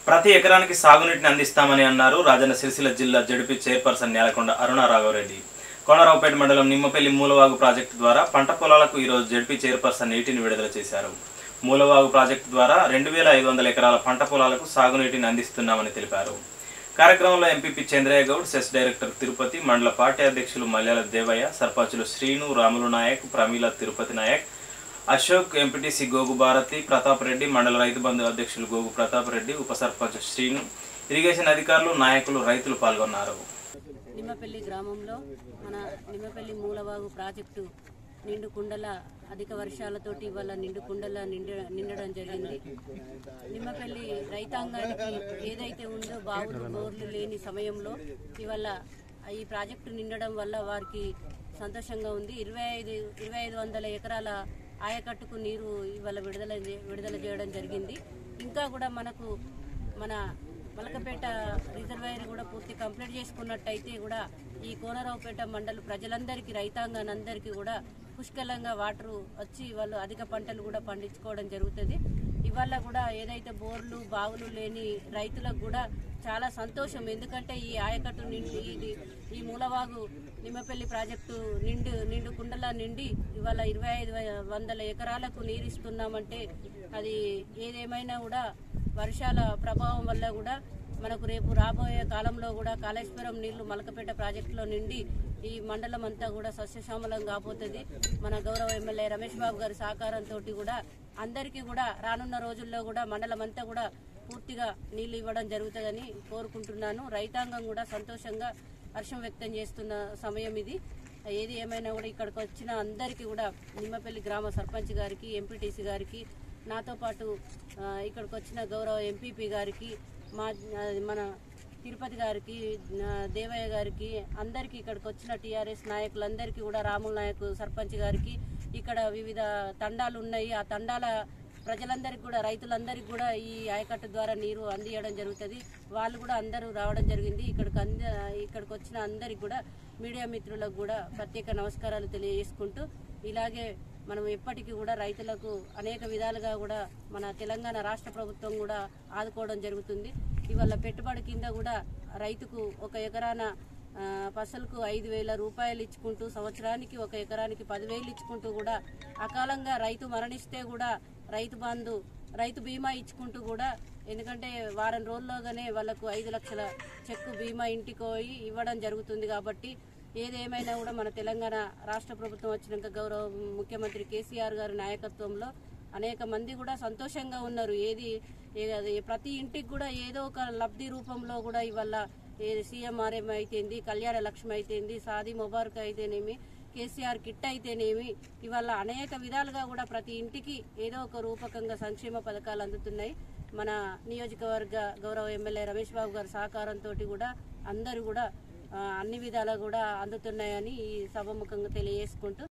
ప్రతి ఎకరానికి సాగునీటిని అందిస్తామని అన్నారు రాజన్న సిరిసిల్ల జిల్లా జడిపి చైర్పర్సన్ నేలకొండ అరుణ రాఘవరెడ్డి కోనరావుపేట మండలం నిమ్మపల్లి మూలవాగు ప్రాజెక్టు ద్వారా పంట పొలాలకు ఈరోజు జడ్పీ చైర్పర్సన్ నీటిని విడుదల చేశారు మూలవాగు ప్రాజెక్టు ద్వారా రెండు వేల ఐదు వందల ఎకరాల పంట పొలాలకు సాగునీటిని అందిస్తున్నామని తెలిపారు కార్యక్రమంలో MPP Chandraiah Goud cess director Tirupati మండల పార్టీ అధ్యక్షులు మల్యాల దేవయ్య సర్పంచులు శ్రీను రాములు నాయక్ ప్రమీల తిరుపతి నాయక్ అశోక్ ఎంపీటీసీ గోగు భారతి ప్రతాప్ రెడ్డి మండల రైతు బంధు అధ్యక్షులు గోగు ప్రతాప్ రెడ్డి ఉప సర్పంచ్ శ్రీను ఇరిగేషన్ అధికారులు నాయకులు రైతులు పాల్గొన్నారు నిమ్మపల్లి గ్రామంలో మన నిమ్మపల్లి మూలవాగు ప్రాజెక్టు నిండు కుండల అధిక వర్షాలతోటి ఇవాళ నిండు కుండల నిండ నిండడం జరిగింది నిమ్మపల్లి రైతాంగానికి ఏదైతే ఉందో బావులు బోర్లు లేని సమయంలో ఇవాళ ఈ ప్రాజెక్టు నిండడం వల్ల వారికి సంతోషంగా ఉంది ఇరవై ఐదు ఇరవై ఐదు వందల ఎకరాల ఆయకట్టుకు నీరు ఇవాళ విడుదల చే- విడుదల చేయడం జరిగింది ఇంకా కూడా మనకు మన మలకపేట రిజర్వాయర్ కూడా పూర్తి కంప్లీట్ చేసుకున్నట్టయితే కూడా ఈ కోనరావుపేట మండల ప్రజలందరికీ రైతాంగానందరికీ కూడా పుష్కలంగా వాటర్ వచ్చి వాళ్ళు అధిక పంటలు కూడా పండించుకోవడం జరుగుతుంది ఇవాళ కూడా ఏదైతే బోర్లు బావులు లేని రైతులకు కూడా చాలా సంతోషం ఎందుకంటే ఈ ఆయకట్టు నిండి ఇది ఈ మూలవాగు నిమ్మపల్లి ప్రాజెక్టు నిండు నిండు కుండల నిండి ఇవాళ ఇరవై ఐదు వందల ఎకరాలకు నీరు ఇస్తున్నామంటే అది ఏదేమైనా కూడా వర్షాల ప్రభావం వల్ల కూడా మనకు రేపు రాబోయే కాలంలో కూడా కాళేశ్వరం నీళ్లు మలకపేట ప్రాజెక్టులో నిండి ఈ మండలం అంతా కూడా సస్యశ్యామలం కాబోతుంది మన గౌరవ ఎమ్మెల్యే రమేష్ బాబు గారి సహకారంతో కూడా అందరికీ కూడా రానున్న రోజుల్లో కూడా మండలం అంతా కూడా పూర్తిగా నీళ్లు ఇవ్వడం జరుగుతుందని కోరుకుంటున్నాను రైతాంగం కూడా సంతోషంగా హర్షం వ్యక్తం చేస్తున్న సమయం ఇది ఏది ఏమైనా కూడా ఇక్కడికి వచ్చిన అందరికీ కూడా నిమ్మపల్లి గ్రామ సర్పంచ్ గారికి ఎంపీటీసీ గారికి నాతో పాటు ఆ, ఇక్కడికి వచ్చిన గౌరవ ఎంపీపీ గారికి మా ఆ, మన తిరుపతి గారికి ఆ, దేవయ్య గారికి అందరికీ ఇక్కడికి వచ్చిన టీఆర్ఎస్ నాయకులందరికీ కూడా రాముల నాయక్ సర్పంచ్ గారికి ఇక్కడ వివిధ తండాలు ఉన్నాయి ఆ తండాల ప్రజలందరికీ కూడా రైతులందరికీ కూడా ఈ ఆయకట్టు ద్వారా నీరు అందియడం జరుగుతుంది వాళ్ళు కూడా అందరూ రావడం జరిగింది ఇక్కడికి అంద ఇక్కడికి వచ్చిన అందరికి కూడా మీడియా మిత్రులకు కూడా ప్రత్యేక నమస్కారాలు తెలియజేసుకుంటూ ఇలాగే మనం ఎప్పటికీ కూడా రైతులకు అనేక విధాలుగా కూడా మన తెలంగాణ రాష్ట్ర ప్రభుత్వం కూడా ఆదుకోవడం జరుగుతుంది ఇవాళ పెట్టుబడి కింద కూడా రైతుకు ఒక ఎకరాన ఆ, పసలకు ఐదు వేల రూపాయలు ఇచ్చుకుంటూ సంవత్సరానికి ఒక ఎకరానికి పదివేలు ఇచ్చుకుంటూ కూడా అకాలంగా రైతు మరణిస్తే కూడా రైతు బంధు రైతు బీమా ఇచ్చుకుంటూ కూడా ఎందుకంటే వారం రోజుల్లోగానే వాళ్ళకు ఐదు లక్షల చెక్కు బీమా ఇంటికి పోయి ఇవ్వడం జరుగుతుంది కాబట్టి ఏదేమైనా కూడా మన తెలంగాణ రాష్ట్ర ప్రభుత్వం వచ్చినాక గౌరవ ముఖ్యమంత్రి కేసీఆర్ గారి నాయకత్వంలో అనేక మంది కూడా సంతోషంగా ఉన్నారు ఏది ఏ- అది ప్రతి ఇంటికి కూడా ఏదో ఒక లబ్ధి రూపంలో కూడా ఇవాళ ఏది సీఎంఆర్ఎం అయితేంది కళ్యాణ లక్ష్మి అయితేంది సాది ముబారక్ అయితేనేమి కేసీఆర్ కిట్ అయితేనేమి ఇవాళ అనేక విధాలుగా కూడా ప్రతి ఇంటికి ఏదో ఒక రూపకంగా సంక్షేమ పథకాలు అందుతున్నాయి మన నియోజకవర్గ గౌరవ ఎమ్మెల్యే రమేష్ బాబు గారి సహకారంతో కూడా అందరూ కూడా ఆ, అన్ని విధాలా కూడా అందుతున్నాయని ఈ సభముఖంగా తెలియజేసుకుంటూ